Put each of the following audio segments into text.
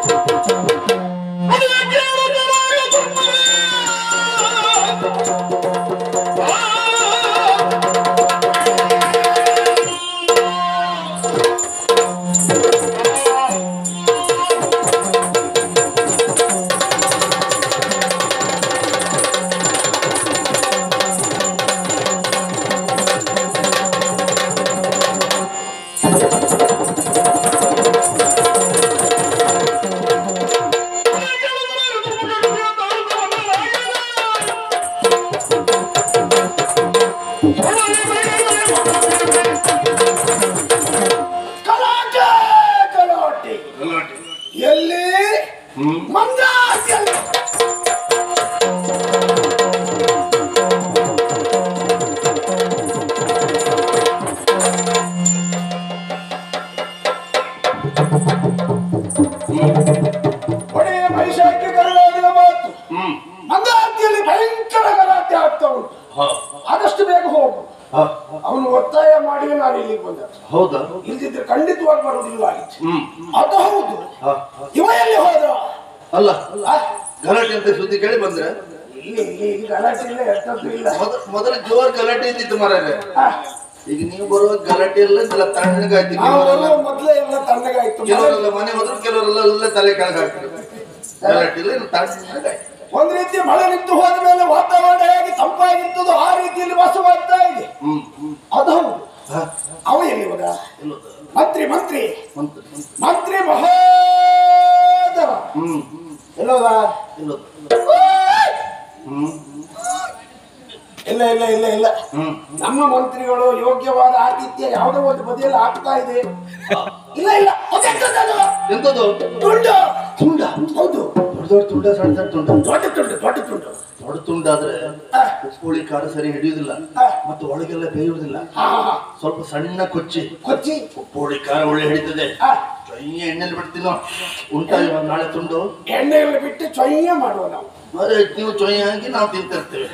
ಗಲಾಟೆ ಗಲಾಟೆ ಎಲ್ಲಿ ಮಂದಾಸ್ಯಲ್ಲಿ ಒಡೆಯ ಮಹಿಷಾಕ್ಕೆ ಗರುಡಾದಿನ ಮಾತು ಮಂದಾರ್ತಿಯಲ್ಲಿ ಭಯಂಕರ ಗಲಾಟೆ ಆಗ್ತಾ ಉಂಟು ಆದಷ್ಟು ಬೇಗ ಹೋಗು ಅವನು ಒತ್ತಾಯ ಮಾಡಿ ನಾನು ಇಲ್ಲಿಗೆ ಬಂದ ಹೌದಾ ಇಲ್ದಿದ್ರೆ ಖಂಡಿತವಾಗಿ ಬರುವುದಿಲ್ಲ ಆಗಿತ್ತು ಹ್ಮ್ ಅದು ಹೌದು ಹ. ಇವ ಎಲ್ಲಿ ಹೋದ ಅಲ್ಲ ಆ, ಗಲಾಟೆ ಅಂತ ಸುದ್ದಿ ಕೇಳಿ ಬಂದ್ರೆ ಇಲ್ಲಿ ಇಲ್ಲಿ ಇಲ್ಲಿ ಗಲಾಟೆ ಇಲ್ಲ ಎಷ್ಟೊತ್ತು ಇಲ್ಲ ಮೊದ- ಮೊದಲ ಜೋರ್ ಗಲಾಟೆ ಇದ್ದಿತ್ತು ಮಾರ್ರೆ ಆ, ಈಗ ನೀವು ಬರುವ ಗಲಾಟೆ ಎಲ್ಲ ಎಲ್ಲ ತಣ್ಣಗಾಯ್ತು ನಾವು ಕೆಲವರೆಲ್ಲ ಬರುವ ಮೊದ್ಲೇ ಎಲ್ಲ ತಣ್ಣಗಾಯ್ತು ಕೆಲವರೆಲ್ಲ ಮನೆ ಹೋದ್ರು ಕೆಲವರೆಲ್ಲ ಎಲ್ಲ ತಲೆ ಕೆಳಗೆ ಹಾಕ್ತಾರೆ ಗಲಾಟೆ ಇಲ್ಲ ಇನ್ನು ತಣ್ಣಗಾಯ್ತು ಒಂದ್ ರೀತಿ ಮಳೆ ನಿಂತು ಹೋದ ಮೇಲೆ ವಾತಾವರಣ ಹೇಗೆ ತಂಪಾಗಿರ್ತದೋ ಆ ರೀತಿಯಲ್ಲಿ ವಾಸವಾಗ್ತಾ ಇದೆ ಹ್ಮ್ ಹ್ಮ್ ಅದು ಹೌದು ಹ, ಅವ ಎಲ್ಲಿ ಹೋದ ಎಲ್ಲೋದ? ಮಂತ್ರಿ ಮಂತ್ರಿ ಮಂತ್ರ, ಮಂತ್ರ. ಮಂತ್ರಿ ಮಹೋದರ ಹ್ಮ್ ಹ್ಮ್ ಎಲ್ಲೋದ ಎಲ್ಲೋದ? ಹ್ಮ್ ಇಲ್ಲ ಇಲ್ಲ ಇಲ್ಲ ಇಲ್ಲ ಹ್ಮ್ ನಮ್ಮ ಮಂತ್ರಿಗಳು ಯೋಗ್ಯವಾದ ಆತಿಥ್ಯ ಯಾವುದೋ ಒಂದು ಬದಿಯಲ್ಲಿ ಆಗ್ತಾ ಇದೆ ಇಲ್ಲ ಇಲ್ಲ ಅದೆಂತದದು? ಎಂತದು ತುಂಡು ತುಂಡ ಹೌದು ದೊಡ್ಡ ದೊಡ್ಡ ತುಂಡ ಸಣ್ಣ ಸಣ್ಣ ತುಂಡ ದೊಡ್ಡ ತುಂಡು ದೊಡ್ಡ ತುಂಡು ದೊಡ್ಡ ತುಂಡಾದ್ರೆ ಆ, ಕೋಳಿ ಖಾರ ಸರಿ ಹಿಡಿಯುವುದಿಲ್ಲ ಆ. ಮತ್ತು ಒಳಗೆಲ್ಲ ಬೇಯುವುದಿಲ್ಲ ಹಾ, ಹಾ, ಹಾ. ಸ್ವಲ್ಪ ಸಣ್ಣ ಕೊಚ್ಚಿ ಕೊಚ್ಚಿ ಕೋಳಿ ಖಾರ ಒಳ್ಳೆ ಹಿಡಿತದೆ ಆ, ಕೈಯ ಎಣ್ಣೆಲಿ ಬಿಡ್ತೀನೋ ಉಂಟಾ ಇವಾಗ ನಾಳೆ ತುಂಡು ಎಣ್ಣೆಯಲ್ಲಿ ಬಿಟ್ಟು ಚೊಯ್ಯ ಮಾಡುವ ನಾವು ಅರೆ ನೀವು ಚೊಯ್ಯ ಹಾಕಿ ನಾವು ತಿಂತಿರ್ತೇವೆ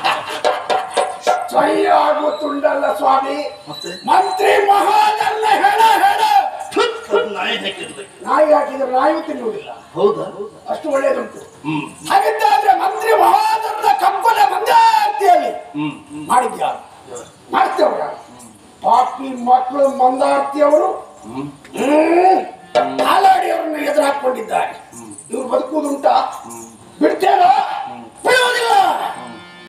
ಚೊಯ್ಯ ಆಗುವ ತುಂಡಲ್ಲ ಸ್ವಾಮಿ ಮತ್ತೆ ಮಂತ್ರಿ ಮಹೋದರನ ಹೆಣ ಹೆಣ ಥುತ್, ಅದು ನಾಯಿ ಹಾಕಿರ್ಬೇಕು ನಾಯಿ ಹಾಕಿದ್ರೆ ನಾಯಿ ತಿನ್ನುವುದಿಲ್ಲ ಹೌದಾ ಅಷ್ಟು ಒಳ್ಳೇದುಂಟು ಹ್ಮ್ ಹಾಗಿದ್ದಾದ್ರೆ ಮಂತ್ರಿ ಮಹೋದರನ ಕಪ್ಪನ ಮಂದಾರ್ತಿಯಲ್ಲಿ ಹ್ಮ್ ಹ್ಮ್ ಮಾಡಿದ್ಯಾರು ಮಾಡ್ತೇವ್ರ ಪಾಪಿ ಮಕ್ಕಳು ಮಂದಾರ್ತಿಯವರು ಹ್ಮ್ ಹ್ಮ್ ಹಾಲಾಡಿಯವರನ್ನು ಎದುರು ಹಾಕೊಂಡಿದ್ದಾರೆ ಇವ್ರು ಬದುಕುವುದುಂಟಾ ಬಿಡ್ತೇನೋ